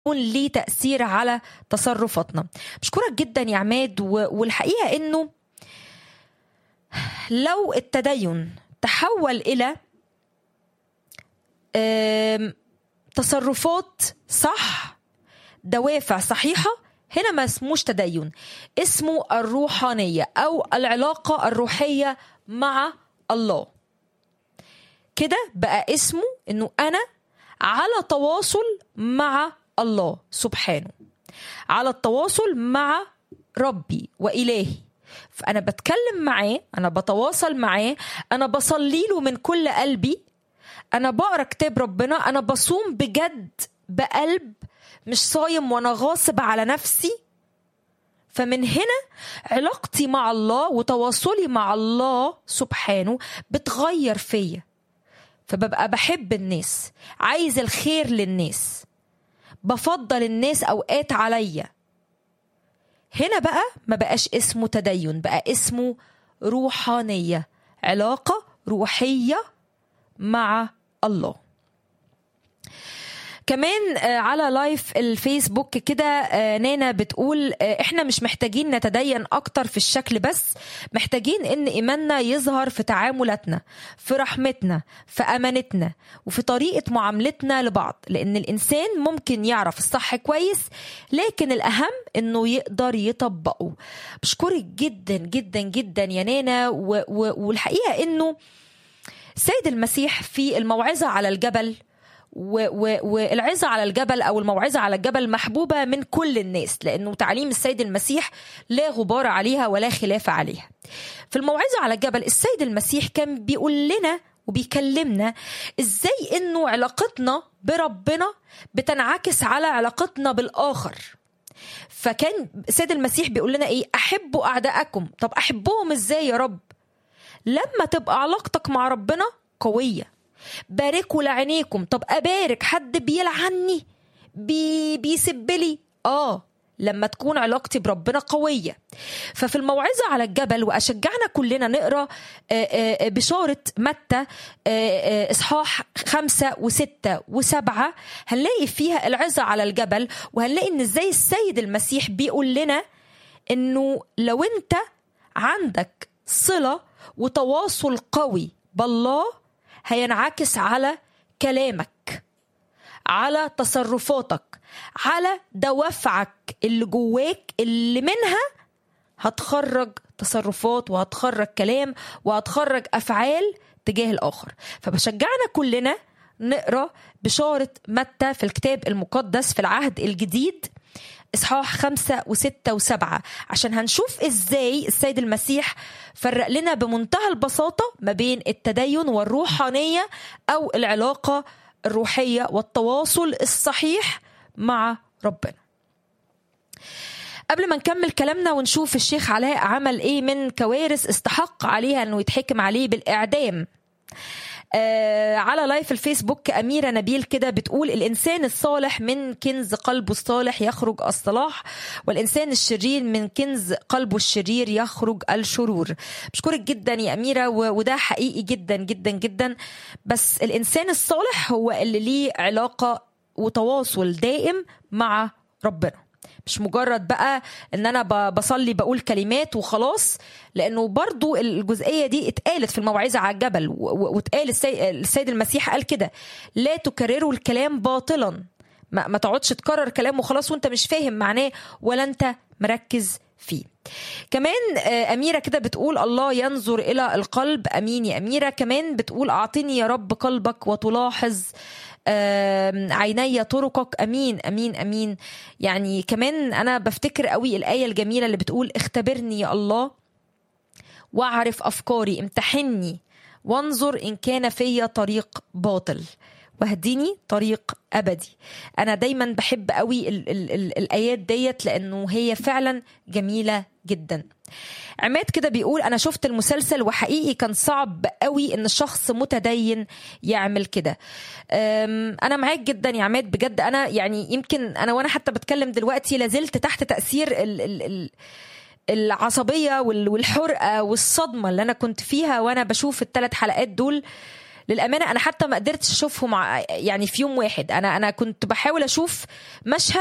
ليه تأثير على تصرفاتنا بشكرك جدا يا عماد والحقيقة انه لو التدين تحول الى تصرفات صح دوافع صحيحة هنا ما اسموش تدين اسمه الروحانية أو العلاقة الروحية مع الله كده بقى اسمه انه انا على تواصل مع الله سبحانه على التواصل مع ربي والهي فانا بتكلم معاه انا بتواصل معاه انا بصلي له من كل قلبي انا بقرا كتاب ربنا انا بصوم بجد بقلب مش صايم وانا غاصب على نفسي فمن هنا علاقتي مع الله وتواصلي مع الله سبحانه بتغير فيا فببقى بحب الناس عايز الخير للناس بفضل الناس اوقات عليا هنا بقى ما بقاش اسمه تدين بقى اسمه روحانيه علاقه روحيه مع الله كمان على لايف الفيسبوك كده نانا بتقول احنا مش محتاجين نتدين اكتر في الشكل بس محتاجين ان ايماننا يظهر في تعاملاتنا في رحمتنا في امانتنا وفي طريقه معاملتنا لبعض لان الانسان ممكن يعرف الصح كويس لكن الاهم انه يقدر يطبقه بشكرك جدا جدا جدا يا نانا و و والحقيقه انه سيد المسيح في الموعظه على الجبل والعظة على الجبل أو الموعظة على الجبل محبوبة من كل الناس لأنه تعليم السيد المسيح لا غبار عليها ولا خلاف عليها في الموعظة على الجبل السيد المسيح كان بيقول لنا وبيكلمنا ازاي انه علاقتنا بربنا بتنعكس على علاقتنا بالآخر فكان السيد المسيح بيقول لنا ايه احبوا اعدائكم طب احبهم ازاي يا رب لما تبقى علاقتك مع ربنا قويه باركوا لعينيكم طب ابارك حد بيلعني بي بيسب لي اه لما تكون علاقتي بربنا قوية ففي الموعظة على الجبل وأشجعنا كلنا نقرأ بشارة متى إصحاح خمسة وستة وسبعة هنلاقي فيها العظة على الجبل وهنلاقي إن إزاي السيد المسيح بيقول لنا إنه لو أنت عندك صلة وتواصل قوي بالله هينعكس على كلامك على تصرفاتك على دوافعك اللي جواك اللي منها هتخرج تصرفات وهتخرج كلام وهتخرج افعال تجاه الاخر فبشجعنا كلنا نقرا بشاره متى في الكتاب المقدس في العهد الجديد اصحاح خمسة وستة وسبعة عشان هنشوف ازاي السيد المسيح فرق لنا بمنتهى البساطة ما بين التدين والروحانية او العلاقة الروحية والتواصل الصحيح مع ربنا قبل ما نكمل كلامنا ونشوف الشيخ علاء عمل ايه من كوارث استحق عليها انه يتحكم عليه بالاعدام آه على لايف الفيسبوك أميرة نبيل كده بتقول الإنسان الصالح من كنز قلبه الصالح يخرج الصلاح والإنسان الشرير من كنز قلبه الشرير يخرج الشرور بشكرك جدا يا أميرة وده حقيقي جدا جدا جدا بس الإنسان الصالح هو اللي ليه علاقة وتواصل دائم مع ربنا مش مجرد بقى ان انا بصلي بقول كلمات وخلاص لانه برضو الجزئيه دي اتقالت في الموعظه على الجبل واتقال السيد المسيح قال كده لا تكرروا الكلام باطلا ما, ما تقعدش تكرر كلام وخلاص وانت مش فاهم معناه ولا انت مركز فيه كمان أميرة كده بتقول الله ينظر إلى القلب أمين يا أميرة كمان بتقول أعطني يا رب قلبك وتلاحظ عيني طرقك امين امين امين يعني كمان انا بفتكر قوي الايه الجميله اللي بتقول اختبرني يا الله واعرف افكاري امتحني وانظر ان كان في طريق باطل واهديني طريق ابدي انا دايما بحب قوي ال ال ال الايات ديت لانه هي فعلا جميله جدا عماد كده بيقول انا شفت المسلسل وحقيقي كان صعب قوي ان الشخص متدين يعمل كده انا معاك جدا يا عماد بجد انا يعني يمكن انا وانا حتى بتكلم دلوقتي لازلت تحت تاثير ال ال ال العصبيه والحرقه والصدمه اللي انا كنت فيها وانا بشوف الثلاث حلقات دول للامانه انا حتى ما قدرتش اشوفهم ع- يعني في يوم واحد انا انا كنت بحاول اشوف مشهد